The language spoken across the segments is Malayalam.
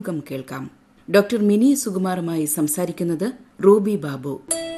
മുഖം കേൾക്കാം ഡോക്ടർ മിനി സുകുമാറുമായി സംസാരിക്കുന്നത് റൂബി ബാബു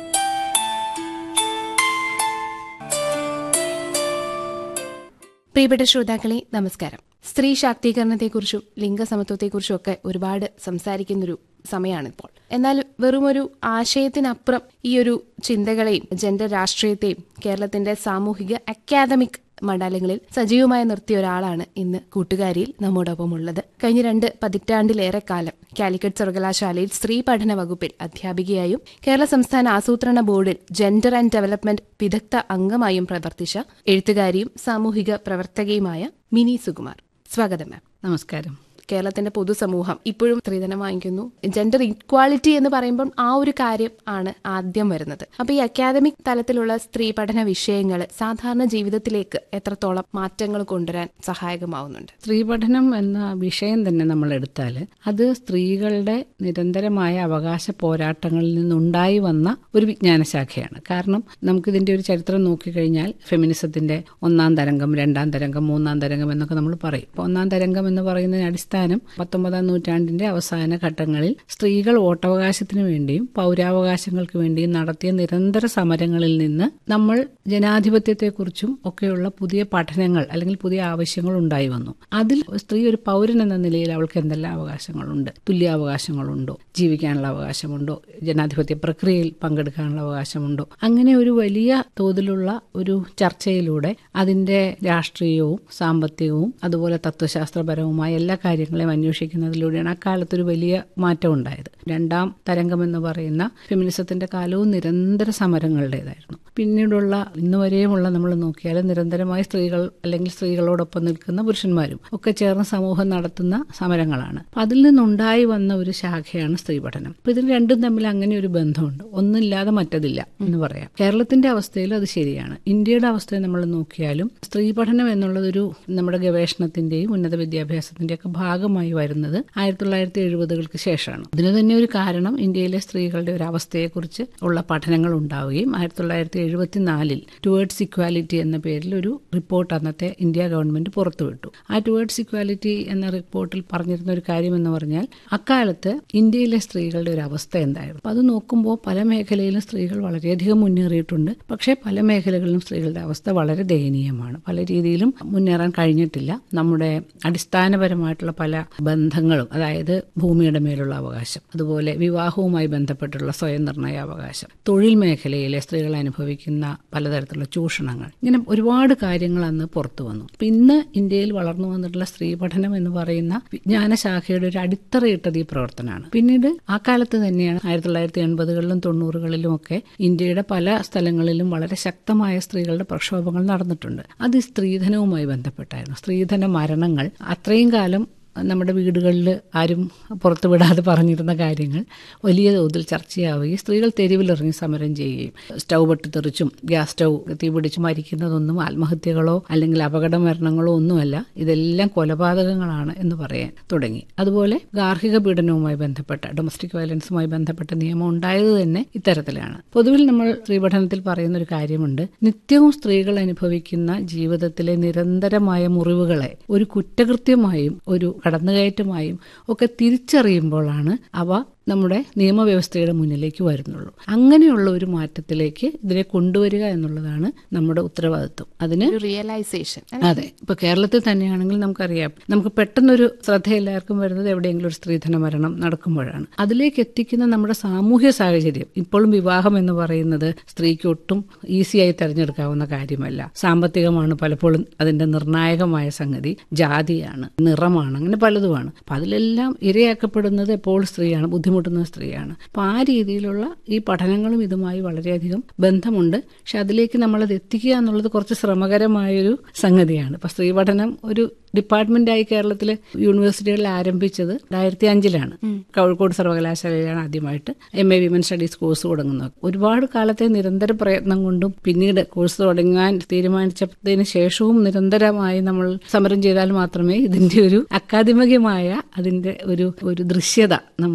പ്രിയപ്പെട്ട ശ്രോതാക്കളെ നമസ്കാരം സ്ത്രീ ശാക്തീകരണത്തെക്കുറിച്ചും ലിംഗസമത്വത്തെക്കുറിച്ചും ഒക്കെ ഒരുപാട് സംസാരിക്കുന്നൊരു സമയമാണിപ്പോൾ എന്നാൽ വെറുമൊരു ആശയത്തിനപ്പുറം ഈ ഒരു ചിന്തകളെയും ജെൻഡർ രാഷ്ട്രീയത്തെയും കേരളത്തിന്റെ സാമൂഹിക അക്കാദമിക് മണ്ഡലങ്ങളിൽ സജീവമായി നിർത്തിയ ഒരാളാണ് ഇന്ന് കൂട്ടുകാരിയിൽ നമ്മോടൊപ്പം ഉള്ളത് കഴിഞ്ഞ രണ്ട് പതിറ്റാണ്ടിലേറെ കാലം കാലിക്കറ്റ് സർവകലാശാലയിൽ സ്ത്രീ പഠന വകുപ്പിൽ അധ്യാപികയായും കേരള സംസ്ഥാന ആസൂത്രണ ബോർഡിൽ ജെൻഡർ ആൻഡ് ഡെവലപ്മെന്റ് വിദഗ്ധ അംഗമായും പ്രവർത്തിച്ച എഴുത്തുകാരിയും സാമൂഹിക പ്രവർത്തകയുമായ മിനി സുകുമാർ സ്വാഗതം മാം നമസ്കാരം കേരളത്തിന്റെ പൊതുസമൂഹം ഇപ്പോഴും സ്ത്രീധനം വാങ്ങിക്കുന്നു ജെൻഡർ ഇക്വാളിറ്റി എന്ന് പറയുമ്പോൾ ആ ഒരു കാര്യം ആണ് ആദ്യം വരുന്നത് അപ്പൊ ഈ അക്കാദമിക് തലത്തിലുള്ള സ്ത്രീ പഠന വിഷയങ്ങൾ സാധാരണ ജീവിതത്തിലേക്ക് എത്രത്തോളം മാറ്റങ്ങൾ കൊണ്ടുവരാൻ സഹായകമാവുന്നുണ്ട് സ്ത്രീ പഠനം എന്ന വിഷയം തന്നെ നമ്മൾ എടുത്താൽ അത് സ്ത്രീകളുടെ നിരന്തരമായ അവകാശ പോരാട്ടങ്ങളിൽ നിന്നുണ്ടായി വന്ന ഒരു വിജ്ഞാന ശാഖയാണ് കാരണം നമുക്കിതിന്റെ ഒരു ചരിത്രം നോക്കിക്കഴിഞ്ഞാൽ ഫെമിനിസത്തിന്റെ ഒന്നാം തരംഗം രണ്ടാം തരംഗം മൂന്നാം തരംഗം എന്നൊക്കെ നമ്മൾ പറയും അപ്പോൾ ഒന്നാം തരംഗം എന്ന് പറയുന്നതിന് അടിസ്ഥാനം പത്തൊമ്പതാം നൂറ്റാണ്ടിന്റെ അവസാന ഘട്ടങ്ങളിൽ സ്ത്രീകൾ വോട്ടവകാശത്തിന് വേണ്ടിയും പൗരാവകാശങ്ങൾക്ക് വേണ്ടിയും നടത്തിയ നിരന്തര സമരങ്ങളിൽ നിന്ന് നമ്മൾ ജനാധിപത്യത്തെക്കുറിച്ചും ഒക്കെയുള്ള പുതിയ പഠനങ്ങൾ അല്ലെങ്കിൽ പുതിയ ആവശ്യങ്ങൾ ഉണ്ടായി വന്നു അതിൽ സ്ത്രീ ഒരു പൗരൻ എന്ന നിലയിൽ അവൾക്ക് എന്തെല്ലാം അവകാശങ്ങളുണ്ട് തുല്യാവകാശങ്ങളുണ്ടോ ജീവിക്കാനുള്ള അവകാശമുണ്ടോ ജനാധിപത്യ പ്രക്രിയയിൽ പങ്കെടുക്കാനുള്ള അവകാശമുണ്ടോ അങ്ങനെ ഒരു വലിയ തോതിലുള്ള ഒരു ചർച്ചയിലൂടെ അതിന്റെ രാഷ്ട്രീയവും സാമ്പത്തികവും അതുപോലെ തത്വശാസ്ത്രപരവുമായ എല്ലാ കാര്യങ്ങളെയും അന്വേഷിക്കുന്നതിലൂടെയാണ് അക്കാലത്തൊരു വലിയ മാറ്റം ഉണ്ടായത് രണ്ടാം തരംഗം എന്ന് പറയുന്ന ഫെമിനിസത്തിന്റെ കാലവും നിരന്തര സമരങ്ങളുടേതായിരുന്നു പിന്നീടുള്ള ഇന്ന് വരെയുമുള്ള നമ്മൾ നോക്കിയാൽ നിരന്തരമായി സ്ത്രീകൾ അല്ലെങ്കിൽ സ്ത്രീകളോടൊപ്പം നിൽക്കുന്ന പുരുഷന്മാരും ഒക്കെ ചേർന്ന് സമൂഹം നടത്തുന്ന സമരങ്ങളാണ് അപ്പൊ അതിൽ നിന്നുണ്ടായി വന്ന ഒരു ശാഖയാണ് സ്ത്രീ പഠനം അപ്പൊ ഇതിൽ രണ്ടും തമ്മിൽ അങ്ങനെ ഒരു ബന്ധമുണ്ട് ഒന്നില്ലാതെ മറ്റതില്ല എന്ന് പറയാം കേരളത്തിന്റെ അവസ്ഥയിലും അത് ശരിയാണ് ഇന്ത്യയുടെ അവസ്ഥയെ നമ്മൾ നോക്കിയാലും സ്ത്രീ പഠനം എന്നുള്ളതൊരു നമ്മുടെ ഗവേഷണത്തിന്റെയും ഉന്നത വിദ്യാഭ്യാസത്തിന്റെയും ഒക്കെ ഭാഗമായി വരുന്നത് ആയിരത്തി തൊള്ളായിരത്തി എഴുപതുകൾക്ക് ശേഷമാണ് ഇതിന് തന്നെ ഒരു കാരണം ഇന്ത്യയിലെ സ്ത്രീകളുടെ ഒരു അവസ്ഥയെക്കുറിച്ച് ഉള്ള പഠനങ്ങൾ ഉണ്ടാവുകയും ആയിരത്തി തൊള്ളായിരത്തി എഴുപത്തിനാലിൽ ടുവേർഡ്സ് ഇക്വാലിറ്റി എന്ന പേരിൽ ഒരു റിപ്പോർട്ട് അന്നത്തെ ഇന്ത്യ ഗവൺമെന്റ് പുറത്തുവിട്ടു ആ ടുവേർഡ്സ് ഇക്വാലിറ്റി എന്ന റിപ്പോർട്ടിൽ പറഞ്ഞിരുന്ന ഒരു കാര്യം എന്ന് പറഞ്ഞാൽ അക്കാലത്ത് ഇന്ത്യയിലെ സ്ത്രീകളുടെ ഒരു അവസ്ഥ എന്തായിരുന്നു അപ്പൊ അത് നോക്കുമ്പോൾ പല മേഖലയിലും സ്ത്രീകൾ വളരെയധികം മുന്നേറിയിട്ടുണ്ട് പക്ഷേ പല മേഖലകളിലും സ്ത്രീകളുടെ അവസ്ഥ വളരെ ദയനീയമാണ് പല രീതിയിലും മുന്നേറാൻ കഴിഞ്ഞിട്ടില്ല നമ്മുടെ അടിസ്ഥാനപരമായിട്ടുള്ള പല ബന്ധങ്ങളും അതായത് ഭൂമിയുടെ മേലുള്ള അവകാശം അതുപോലെ വിവാഹവുമായി ബന്ധപ്പെട്ടുള്ള സ്വയം നിർണയ അവകാശം തൊഴിൽ മേഖലയിലെ സ്ത്രീകൾ അനുഭവിക്കുന്ന പലതരത്തിലുള്ള ചൂഷണങ്ങൾ ഇങ്ങനെ ഒരുപാട് കാര്യങ്ങൾ അന്ന് പുറത്തു വന്നു അപ്പൊ ഇന്ന് ഇന്ത്യയിൽ വളർന്നു വന്നിട്ടുള്ള സ്ത്രീ പഠനം എന്ന് പറയുന്ന വിജ്ഞാന ശാഖയുടെ ഒരു അടിത്തറയിട്ടത് ഈ പ്രവർത്തനമാണ് പിന്നീട് ആ കാലത്ത് തന്നെയാണ് ആയിരത്തി തൊള്ളായിരത്തി എൺപതുകളിലും തൊണ്ണൂറുകളിലും ഒക്കെ ഇന്ത്യയുടെ പല സ്ഥലങ്ങളിലും വളരെ ശക്തമായ സ്ത്രീകളുടെ പ്രക്ഷോഭങ്ങൾ നടന്നിട്ടുണ്ട് അത് ഈ സ്ത്രീധനവുമായി ബന്ധപ്പെട്ടായിരുന്നു സ്ത്രീധന മരണങ്ങൾ അത്രയും കാലം നമ്മുടെ വീടുകളിൽ ആരും പുറത്തു വിടാതെ പറഞ്ഞിരുന്ന കാര്യങ്ങൾ വലിയ തോതിൽ ചർച്ചയാവുകയും സ്ത്രീകൾ തെരുവിലിറങ്ങി സമരം ചെയ്യുകയും സ്റ്റൗ പൊട്ടിത്തെറിച്ചും ഗ്യാസ് സ്റ്റൗ തീപിടിച്ച് മരിക്കുന്നതൊന്നും ആത്മഹത്യകളോ അല്ലെങ്കിൽ അപകട മരണങ്ങളോ ഒന്നുമല്ല ഇതെല്ലാം കൊലപാതകങ്ങളാണ് എന്ന് പറയാൻ തുടങ്ങി അതുപോലെ ഗാർഹിക പീഡനവുമായി ബന്ധപ്പെട്ട ഡൊമസ്റ്റിക് വയലൻസുമായി ബന്ധപ്പെട്ട നിയമം ഉണ്ടായത് തന്നെ ഇത്തരത്തിലാണ് പൊതുവിൽ നമ്മൾ സ്ത്രീപഠനത്തിൽ പറയുന്ന ഒരു കാര്യമുണ്ട് നിത്യവും സ്ത്രീകൾ അനുഭവിക്കുന്ന ജീവിതത്തിലെ നിരന്തരമായ മുറിവുകളെ ഒരു കുറ്റകൃത്യമായും ഒരു കടന്നുകയറ്റമായും ഒക്കെ തിരിച്ചറിയുമ്പോഴാണ് അവ നമ്മുടെ നിയമവ്യവസ്ഥയുടെ മുന്നിലേക്ക് വരുന്നുള്ളൂ അങ്ങനെയുള്ള ഒരു മാറ്റത്തിലേക്ക് ഇതിനെ കൊണ്ടുവരിക എന്നുള്ളതാണ് നമ്മുടെ ഉത്തരവാദിത്വം അതിന് ഒരു റിയലൈസേഷൻ അതെ ഇപ്പൊ കേരളത്തിൽ തന്നെയാണെങ്കിൽ നമുക്കറിയാം നമുക്ക് പെട്ടെന്നൊരു ശ്രദ്ധ എല്ലാവർക്കും വരുന്നത് എവിടെയെങ്കിലും ഒരു സ്ത്രീധന മരണം നടക്കുമ്പോഴാണ് അതിലേക്ക് എത്തിക്കുന്ന നമ്മുടെ സാമൂഹ്യ സാഹചര്യം ഇപ്പോഴും വിവാഹം എന്ന് പറയുന്നത് സ്ത്രീക്ക് ഒട്ടും ഈസിയായി തെരഞ്ഞെടുക്കാവുന്ന കാര്യമല്ല സാമ്പത്തികമാണ് പലപ്പോഴും അതിന്റെ നിർണായകമായ സംഗതി ജാതിയാണ് നിറമാണ് അങ്ങനെ പലതുമാണ് അപ്പൊ അതിലെല്ലാം ഇരയാക്കപ്പെടുന്നത് എപ്പോൾ സ്ത്രീയാണ് ബുദ്ധിമുട്ടുന്ന സ്ത്രീയാണ് അപ്പൊ ആ രീതിയിലുള്ള ഈ പഠനങ്ങളും ഇതുമായി വളരെയധികം ബന്ധമുണ്ട് പക്ഷെ അതിലേക്ക് നമ്മളത് എത്തിക്കുക എന്നുള്ളത് കുറച്ച് ശ്രമകരമായൊരു സംഗതിയാണ് ഇപ്പൊ സ്ത്രീ പഠനം ഒരു ഡിപ്പാർട്ട്മെന്റായി കേരളത്തിലെ യൂണിവേഴ്സിറ്റികളിൽ ആരംഭിച്ചത് രണ്ടായിരത്തി അഞ്ചിലാണ് കോഴിക്കോട് സർവകലാശാലയിലാണ് ആദ്യമായിട്ട് M A women studies course തുടങ്ങുന്നത് ഒരുപാട് കാലത്തെ നിരന്തര പ്രയത്നം കൊണ്ടും പിന്നീട് കോഴ്സ് തുടങ്ങാൻ തീരുമാനിച്ചതിന് ശേഷവും നിരന്തരമായി നമ്മൾ സമരം ചെയ്താൽ മാത്രമേ ഇതിന്റെ ഒരു അക്കാദമികമായ അതിന്റെ ഒരു ഒരു ദൃശ്യത നമ്മുടെ സമൂഹ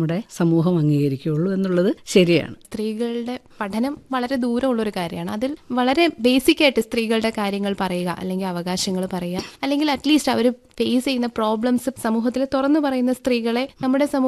സമൂഹം അംഗീകരിക്കുകയുള്ളൂ എന്നുള്ളത് ശരിയാണ് സ്ത്രീകളുടെ പഠനം വളരെ ദൂരമുള്ള ഒരു കാര്യമാണ് അതിൽ വളരെ ബേസിക് ആയിട്ട് സ്ത്രീകളുടെ കാര്യങ്ങൾ പറയുക അല്ലെങ്കിൽ അവകാശങ്ങൾ പറയുക അല്ലെങ്കിൽ അറ്റ്ലീസ്റ്റ് അവർ ഫേസ് ചെയ്യുന്ന പ്രോബ്ലംസ് സമൂഹത്തിൽ തുറന്നു പറയുന്ന സ്ത്രീകളെ നമ്മുടെ സമൂഹം